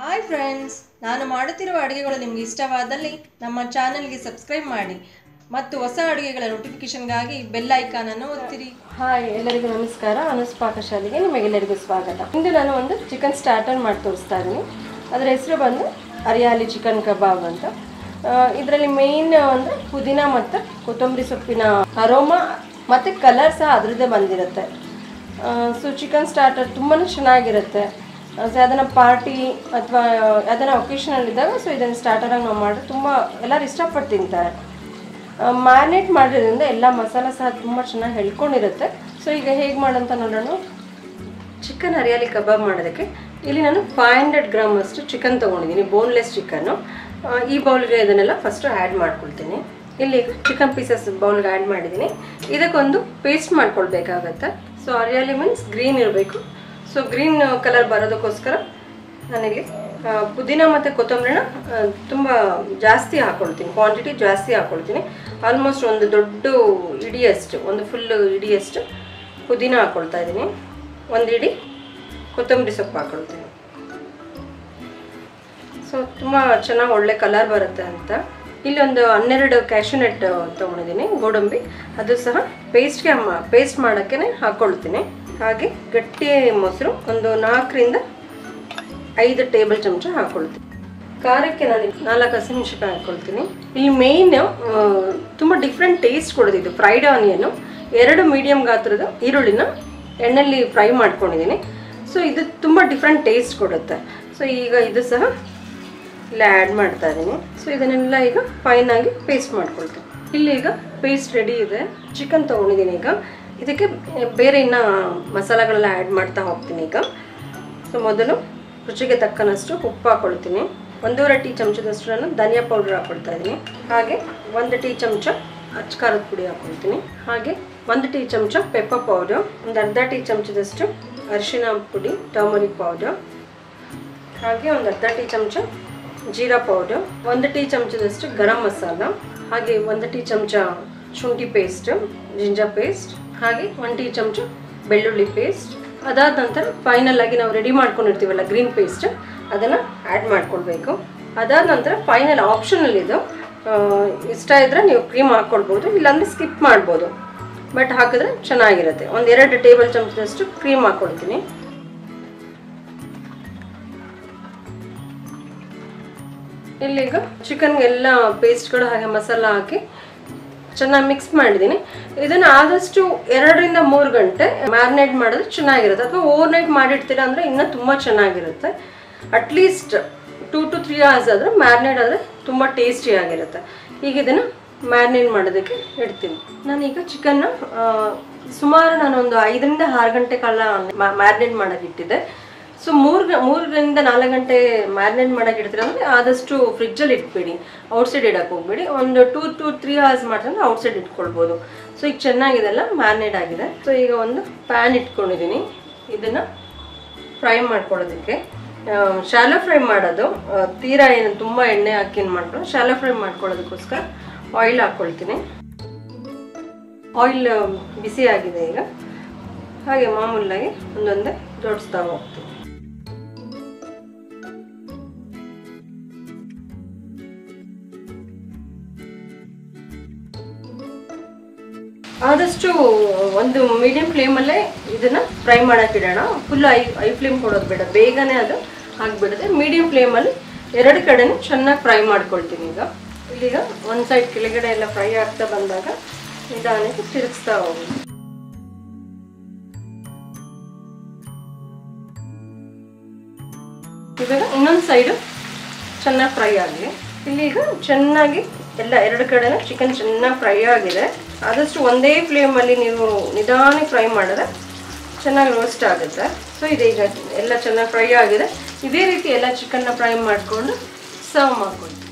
hi friends ನಾನು ಮಾಡುತ್ತಿರುವ ಅಡುಗೆಗಳು ನಿಮಗೆ ಇಷ್ಟವಾದಲ್ಲಿ ನಮ್ಮ ಚಾನೆಲ್ಗೆ ಸಬ್ಸ್ಕ್ರೈಬ್ ಮಾಡಿ ಮತ್ತು ಹೊಸ ಅಡುಗೆಗಳ ನೋಟಿಫಿಕೇಶನ್ಗಾಗಿ ಬೆಲ್ ಐಕಾನನ್ನು ಒತ್ತಿರಿ ಹಾಯ್ ಎಲ್ಲರಿಗೂ ನಮಸ್ಕಾರ ಅನುಸ್ ಪಾಕಶಾಲೆಗೆ ನಿಮಗೆಲ್ಲರಿಗೂ ಸ್ವಾಗತ ಇಂದು ನಾನು ಒಂದು ಚಿಕನ್ ಸ್ಟಾರ್ಟರ್ ಮಾಡಿ ತೋರಿಸ್ತಾ ಇದ್ದೀನಿ ಅದರ ಹೆಸರು ಬಂದು ಹರಿಯಾಲಿ ಚಿಕನ್ ಕಬಾಬ್ ಅಂತ ಇದರಲ್ಲಿ ಮೇಯ್ನ್ ಅಂದರೆ ಪುದೀನ ಮತ್ತು ಕೊತ್ತಂಬರಿ ಸೊಪ್ಪಿನ ಅರೋಮ ಮತ್ತು ಕಲರ್ ಸಹ ಅದರದ್ದೇ ಬಂದಿರುತ್ತೆ ಸೊ ಚಿಕನ್ ಸ್ಟಾರ್ಟರ್ ತುಂಬಾ ಚೆನ್ನಾಗಿರುತ್ತೆ ಸೊ ಅದನ್ನು ಪಾರ್ಟಿ ಅಥವಾ ಅದನ್ನು ಒಕೇಶನಲ್ ಇದ್ದಾಗ ಸೊ ಇದನ್ನು ಸ್ಟಾರ್ಟರಾಗಿ ನಾವು ಮಾಡಿದ್ರೆ ತುಂಬ ಎಲ್ಲರೂ ಇಷ್ಟಪಟ್ಟು ತಿಂತಾರೆ ಮ್ಯಾರಿನೇಟ್ ಮಾಡೋದ್ರಿಂದ ಎಲ್ಲ ಮಸಾಲ ಸಹ ತುಂಬ ಚೆನ್ನಾಗಿ ಹೇಳ್ಕೊಂಡಿರುತ್ತೆ ಸೊ ಈಗ ಹೇಗೆ ಮಾಡಂತ ನೋಡೋಣ ಚಿಕನ್ ಹರಿಯಾಲಿ ಕಬಾಬ್ ಮಾಡೋದಕ್ಕೆ ಇಲ್ಲಿ ನಾನು ಫೈವ್ ಹಂಡ್ರೆಡ್ ಗ್ರಾಮ್ ಅಷ್ಟು ಚಿಕನ್ ತೊಗೊಂಡಿದ್ದೀನಿ ಬೋನ್ಲೆಸ್ ಚಿಕನ್ನು ಈ ಬೌಲ್ಗೆ ಇದನ್ನೆಲ್ಲ ಫಸ್ಟು ಆ್ಯಡ್ ಮಾಡ್ಕೊಳ್ತೀನಿ ಇಲ್ಲಿ ಚಿಕನ್ ಪೀಸಸ್ ಬೌಲ್ಗೆ ಆ್ಯಡ್ ಮಾಡಿದ್ದೀನಿ ಇದಕ್ಕೊಂದು ಪೇಸ್ಟ್ ಮಾಡ್ಕೊಳ್ಬೇಕಾಗತ್ತೆ ಸೊ ಹರಿಯಾಲಿ ಮೀನ್ಸ್ ಗ್ರೀನ್ ಇರಬೇಕು ಸೊ ಗ್ರೀನ್ ಕಲರ್ ಬರೋದಕ್ಕೋಸ್ಕರ ನನಗೆ ಆ, ಪುದೀನ ಮತ್ತು ಕೊತ್ತಂಬರಿನ ತುಂಬ ಜಾಸ್ತಿ ಹಾಕ್ಕೊಳ್ತೀನಿ ಕ್ವಾಂಟಿಟಿ ಜಾಸ್ತಿ ಹಾಕ್ಕೊಳ್ತೀನಿ ಆಲ್ಮೋಸ್ಟ್ ಒಂದು ದೊಡ್ಡ ಇಡಿಯಷ್ಟು ಒಂದು ಫುಲ್ ಇಡಿಯಷ್ಟು ಪುದೀನ ಹಾಕ್ಕೊಳ್ತಾ ಇದ್ದೀನಿ ಒಂದು ಇಡಿ ಕೊತ್ತಂಬರಿ ಸೊಪ್ಪು ಹಾಕ್ಕೊಳ್ತೀನಿ ಸೊ ತುಂಬ ಚೆನ್ನಾಗಿ ಒಳ್ಳೆ ಕಲರ್ ಬರುತ್ತೆ ಅಂತ ಇಲ್ಲಿ ಒಂದು ಹನ್ನೆರಡು ಕ್ಯಾಶ್ಯೂನೆಟ್ ತೊಗೊಂಡಿದ್ದೀನಿ ಗೋಡಂಬಿ ಅದು ಸಹ ಪೇಸ್ಟ್ಗೆ ಪೇಸ್ಟ್ ಮಾಡೋಕ್ಕೆ ಹಾಕ್ಕೊಳ್ತೀನಿ ಹಾಗೆ ಗಟ್ಟಿ ಮೊಸರು ಒಂದು ನಾಲ್ಕರಿಂದ ಐದು ಟೇಬಲ್ ಚಮಚ ಹಾಕ್ಕೊಳ್ತೀನಿ ಖಾರಕ್ಕೆ ನಾನು ನಾಲ್ಕು ಹಸಿಮೆಣಸಿನ್ಕಾಯಿ ಹಾಕ್ಕೊಳ್ತೀನಿ ಇಲ್ಲಿ ಮೇಯ್ನ್ ತುಂಬ ಡಿಫ್ರೆಂಟ್ ಟೇಸ್ಟ್ ಕೊಡೋದಿದ್ದು ಫ್ರೈಡ್ ಆನಿಯನ್ನು ಎರಡು ಮೀಡಿಯಮ್ ಗಾತ್ರದ ಈರುಳ್ಳಿನ ಎಣ್ಣೆಯಲ್ಲಿ ಫ್ರೈ ಮಾಡ್ಕೊಂಡಿದ್ದೀನಿ ಸೊ ಇದು ತುಂಬ ಡಿಫ್ರೆಂಟ್ ಟೇಸ್ಟ್ ಕೊಡುತ್ತೆ ಸೊ ಈಗ ಇದು ಸಹ ಇಲ್ಲ ಆ್ಯಡ್ ಮಾಡ್ತಾ ಇದ್ದೀನಿ ಸೊ ಇದನ್ನೆಲ್ಲ ಈಗ ಫೈನ್ ಆಗಿ ಪೇಸ್ಟ್ ಮಾಡ್ಕೊಳ್ತೀನಿ ಇಲ್ಲಿ ಈಗ ಪೇಸ್ಟ್ ರೆಡಿ ಇದೆ ಚಿಕನ್ ತೊಗೊಂಡಿದ್ದೀನಿ ಈಗ ಇದಕ್ಕೆ ಬೇರೆ ಇನ್ನು ಮಸಾಲೆಗಳೆಲ್ಲ ಆ್ಯಡ್ ಮಾಡ್ತಾ ಹೋಗ್ತೀನಿ ಈಗ ಸೊ ಮೊದಲು ರುಚಿಗೆ ತಕ್ಕನಷ್ಟು ಉಪ್ಪು ಹಾಕ್ಕೊಳ್ತೀನಿ ಒಂದೂವರೆ ಟೀ ಚಮಚದಷ್ಟು ನಾನು ಧನಿಯಾ ಪೌಡರ್ ಹಾಕ್ಕೊಳ್ತಾ ಇದ್ದೀನಿ ಹಾಗೆ ಒಂದು ಟೀ ಚಮಚ ಅಚ್ಚ ಖಾರದ ಪುಡಿ ಹಾಕ್ಕೊಳ್ತೀನಿ ಹಾಗೆ ಒಂದು ಟೀ ಚಮಚ ಪೆಪ್ಪರ್ ಪೌಡರ್ ಒಂದು ಅರ್ಧ ಟೀ ಚಮಚದಷ್ಟು ಅರಿಶಿನ ಪುಡಿ ಟರ್ಮರಿಕ್ ಪೌಡರ್ ಹಾಗೆ ಒಂದು ಅರ್ಧ ಟೀ ಚಮಚ ಜೀರಾ ಪೌಡರ್ ಒಂದು ಟೀ ಚಮಚದಷ್ಟು ಗರಂ ಮಸಾಲ ಹಾಗೆ ಒಂದು ಟೀ ಚಮಚ ಶುಂಠಿ ಪೇಸ್ಟ್ ಜಿಂಜರ್ ಪೇಸ್ಟ್ ಹಾಗೆ ಒಂದು ಟೀ ಚಮಚ ಬೆಳ್ಳುಳ್ಳಿ ಪೇಸ್ಟ್ ಅದಾದ ನಂತರ ಫೈನಲ್ ಆಗಿ ನಾವು ರೆಡಿ ಮಾಡ್ಕೊಂಡಿರ್ತೀವಲ್ಲ ಗ್ರೀನ್ ಪೇಸ್ಟ್ ಅದನ್ನು ಆ್ಯಡ್ ಮಾಡ್ಕೊಳ್ಬೇಕು ಅದಾದ ನಂತರ ಫೈನಲ್ ಆಪ್ಷನಲ್ ಇದು ಆ, ಇಷ್ಟ ಇದ್ದರೆ ನೀವು ಕ್ರೀಮ್ ಹಾಕ್ಕೊಳ್ಬೋದು ಇಲ್ಲಾಂದರೆ ಸ್ಕಿಪ್ ಮಾಡ್ಬೋದು ಬಟ್ ಹಾಕಿದ್ರೆ ಚೆನ್ನಾಗಿರುತ್ತೆ ಒಂದು ಎರಡು ಟೇಬಲ್ ಚಮಚದಷ್ಟು ಕ್ರೀಮ್ ಹಾಕ್ಕೊಳ್ತೀನಿ ಇಲ್ಲೀಗ ಚಿಕನ್ಗೆ ಎಲ್ಲ ಪೇಸ್ಟ್ಗಳು ಹಾಗೆ ಮಸಾಲ ಹಾಕಿ ಚೆನ್ನಾಗಿ ಮಿಕ್ಸ್ ಮಾಡಿದ್ದೀನಿ ಇದನ್ನು ಆದಷ್ಟು ಎರಡರಿಂದ ಮೂರು ಗಂಟೆ ಮ್ಯಾರಿನೇಟ್ ಮಾಡಿದ್ರೆ ಚೆನ್ನಾಗಿರುತ್ತೆ ಅಥವಾ ಓವರ್ ನೈಟ್ ಮಾಡಿರ್ತೀರಾ ಅಂದರೆ ಇನ್ನೂ ತುಂಬ ಚೆನ್ನಾಗಿರುತ್ತೆ at least two to three hours ಆದರೆ ಮ್ಯಾರಿನೇಟ್ ಆದರೆ ತುಂಬ ಟೇಸ್ಟಿಯಾಗಿರುತ್ತೆ ಈಗ ಇದನ್ನು ಮ್ಯಾರಿನೇಟ್ ಮಾಡೋದಕ್ಕೆ ಇಡ್ತೀನಿ ನಾನೀಗ ಚಿಕನ್ನ ಸುಮಾರು ನಾನೊಂದು ಐದರಿಂದ ಆರು ಗಂಟೆ ಕಾಲ ಮ್ಯಾರಿನೇಟ್ ಮಾಡೋಕೆ ಇಟ್ಟಿದ್ದೆ ಸೊ ಮೂರು ಮೂರರಿಂದ ನಾಲ್ಕು ಗಂಟೆ ಮ್ಯಾರಿನೇಟ್ ಮಾಡಕ್ಕೆ ಇಡ್ತೀರ ಅಂದರೆ ಆದಷ್ಟು ಫ್ರಿಜ್ಜಲ್ಲಿ ಇಟ್ಬೇಡಿ ಔಟ್ಸೈಡ್ ಇಡಕ್ಕೆ ಹೋಗ್ಬೇಡಿ ಒಂದು ಟೂ ಟು ತ್ರೀ ಅವರ್ಸ್ ಮಾಡಿದ್ರೆ ಔಟ್ಸೈಡ್ ಇಟ್ಕೊಳ್ಬೋದು ಸೊ ಈಗ ಚೆನ್ನಾಗಿದೆಲ್ಲ ಮ್ಯಾರಿನೇಟ್ ಆಗಿದೆ ಸೊ ಈಗ ಒಂದು ಪ್ಯಾನ್ ಇಟ್ಕೊಂಡಿದ್ದೀನಿ ಇದನ್ನು ಫ್ರೈ ಮಾಡ್ಕೊಳ್ಳೋದಕ್ಕೆ ಶಾಲೋ ಫ್ರೈ ಮಾಡೋದು ಆ, ತೀರಾ ಏನು ತುಂಬ ಎಣ್ಣೆ ಹಾಕಿ ಏನು ಮಾಡ್ಕೊಳ್ಳೋ ಶಾಲೋ ಫ್ರೈ ಮಾಡ್ಕೊಳ್ಳೋದಕ್ಕೋಸ್ಕರ ಆಯಿಲ್ ಹಾಕ್ಕೊಳ್ತೀನಿ ಆಯಿಲ್ ಬಿಸಿ ಆಗಿದೆ ಈಗ ಹಾಗೆ ಮಾಮೂಲಾಗಿ ಒಂದೊಂದೇ ಜೋಡಿಸ್ತಾ ಹೋಗ್ತೀನಿ ಆದಷ್ಟು ಒಂದು ಮೀಡಿಯಂ ಫ್ಲೇಮಲ್ಲೇ ಇದನ್ನ ಫ್ರೈ ಮಾಡಕ್ಕೆ ಇಡೋಣ ಫುಲ್ ಐ ಐ ಫ್ಲೇಮ್ ಕೊಡೋದು ಬೇಡ ಬೇಗನೆ ಅದು ಆಗಿಬಿಡುತ್ತೆ ಮೀಡಿಯಂ ಫ್ಲೇಮಲ್ಲಿ ಎರಡು ಕಡೆನೂ ಚೆನ್ನಾಗಿ ಫ್ರೈ ಮಾಡ್ಕೊಳ್ತೀನಿ ಈಗ ಇಲ್ಲೀಗ ಒಂದು ಸೈಡ್ ಕೆಳಗಡೆ ಎಲ್ಲ ಫ್ರೈ ಆಗ್ತಾ ಬಂದಾಗ ನಿಧಾನಕ್ಕೆ ತಿರುಗಿಸ್ತಾ ಹೋಗೋದು ಇವಾಗ ಇನ್ನೊಂದು ಸೈಡು ಚೆನ್ನಾಗಿ ಫ್ರೈ ಆಗಿದೆ ಇಲ್ಲಿ ಈಗ ಚೆನ್ನಾಗಿ ಎಲ್ಲ ಎರಡು ಕಡೆನೂ ಚಿಕನ್ ಚೆನ್ನಾಗಿ ಫ್ರೈ ಆಗಿದೆ ಆದಷ್ಟು ಒಂದೇ ಫ್ಲೇಮಲ್ಲಿ ನೀವು ನಿಧಾನಕ್ಕೆ ಫ್ರೈ ಮಾಡಿದ್ರೆ ಚೆನ್ನಾಗಿ ರೋಸ್ಟ್ ಆಗುತ್ತೆ ಸೊ ಇದೀಗ ಎಲ್ಲ ಚೆನ್ನಾಗಿ ಫ್ರೈ ಆಗಿದೆ ಇದೇ ರೀತಿ ಎಲ್ಲ ಚಿಕನ್ನ ಫ್ರೈ ಮಾಡಿಕೊಂಡು ಸರ್ವ್ ಮಾಡ್ಕೊಂಡು